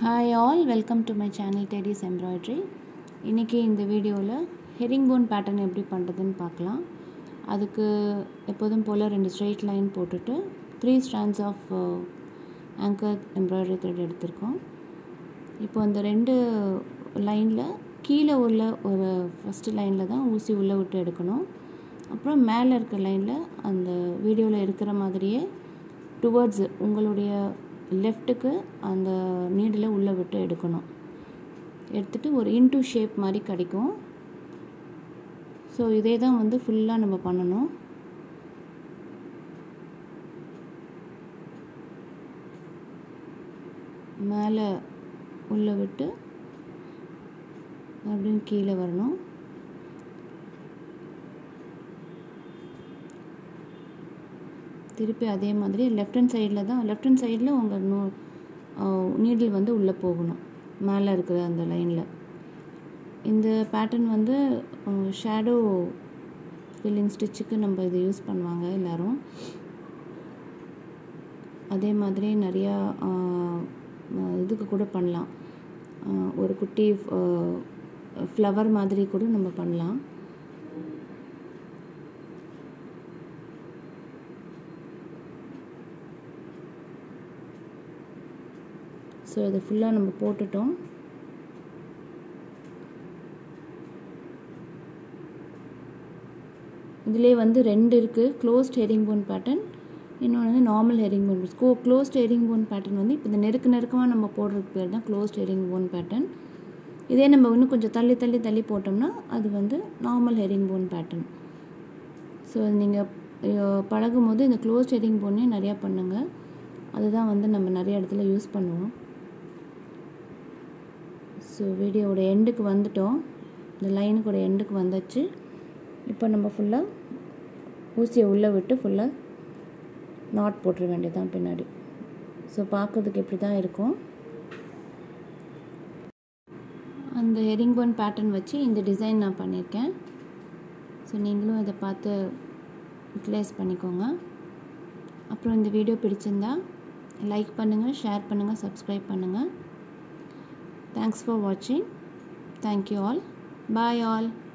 hi all welcome to my channel Teddy's embroidery இன்றைக்கி இந்த வீடியோவில் ஹெரிங் போன் பேட்டர்ன் எப்படி பண்ணுறதுன்னு பார்க்கலாம் அதுக்கு எப்போதும் போல் ரெண்டு ஸ்ட்ரெயிட் லைன் போட்டுட்டு three strands of anchor embroidery thread எடுத்திருக்கோம் இப்போ அந்த ரெண்டு லைனில் கீழே உள்ள ஒரு ஃபஸ்ட்டு லைனில் தான் ஊசி உள்ளே விட்டு எடுக்கணும் அப்புறம் மேலே இருக்க லைனில் அந்த வீடியோவில் இருக்கிற மாதிரியே டுவர்ட்ஸ் உங்களுடைய லெஃப்ட்டுக்கு அந்த நீடில் உள்ளே விட்டு எடுக்கணும் எடுத்துகிட்டு ஒரு இன்டூ ஷேப் மாதிரி கிடைக்கும் ஸோ இதே தான் வந்து ஃபுல்லாக நம்ம பண்ணணும் மேலே உள்ளே விட்டு அப்படின்னு கீழே வரணும் திருப்பி அதே மாதிரி லெஃப்ட் ஹேண்ட் சைடில் தான் லெஃப்ட் ஹேண்ட் சைடில் உங்கள் நூ நீடில் வந்து உள்ளே போகணும் மேலே இருக்கிற அந்த லைனில் இந்த பேட்டர்ன் வந்து ஷேடோ ஃபில்லிங் ஸ்டிச்சுக்கு நம்ம இதை யூஸ் பண்ணுவாங்க எல்லோரும் அதே மாதிரி நிறையா இதுக்கு கூட பண்ணலாம் ஒரு குட்டி ஃப்ளவர் மாதிரி கூட நம்ம பண்ணலாம் ஸோ இதை ஃபுல்லாக நம்ம போட்டுட்டோம் இதிலே வந்து ரெண்டு இருக்குது க்ளோஸ்ட் ஹெரிங் போன் பேட்டர்ன் இன்னொன்று வந்து நார்மல் ஹெரிங் போன் ஸ்கோ க்ளோஸ்ட் ஹெரிங் போன் பேட்டர்ன் வந்து இப்போ இந்த நெருக்க நெருக்கமாக நம்ம போடுறதுக்கு பேர் தான் க்ளோஸ்ட் ஹெரிங் போன் பேட்டர்ன் இதே நம்ம இன்னும் கொஞ்சம் தள்ளி தள்ளி தள்ளி போட்டோம்னா அது வந்து normal herring bone pattern so நீங்கள் பழகும் போது இந்த க்ளோஸ்ட் ஹெரிங் போனே நிறையா பண்ணுங்கள் அதுதான் வந்து நம்ம நிறைய இடத்துல யூஸ் பண்ணுவோம் ஸோ வீடியோவோட எண்டுக்கு வந்துட்டோம் இந்த லைனுக்கோட எண்டுக்கு வந்தாச்சு இப்போ நம்ம ஃபுல்லாக ஊசியை உள்ளே விட்டு ஃபுல்லாக நாட் போட்டுற வேண்டியதான் பின்னாடி ஸோ பார்க்குறதுக்கு இப்படி தான் இருக்கும் அந்த ஹெரிங் போன் பேட்டர்ன் வச்சு இந்த டிசைன் நான் பண்ணியிருக்கேன் ஸோ நீங்களும் இதை பார்த்து யூட்டிலைஸ் பண்ணிக்கோங்க அப்புறம் இந்த வீடியோ பிடிச்சிருந்தா லைக் பண்ணுங்கள் ஷேர் பண்ணுங்கள் சப்ஸ்கிரைப் பண்ணுங்கள் தேங்க்ஸ் ஃபார் வாட்சிங் தேங்க்யூ ஆல் பாய் ஆல்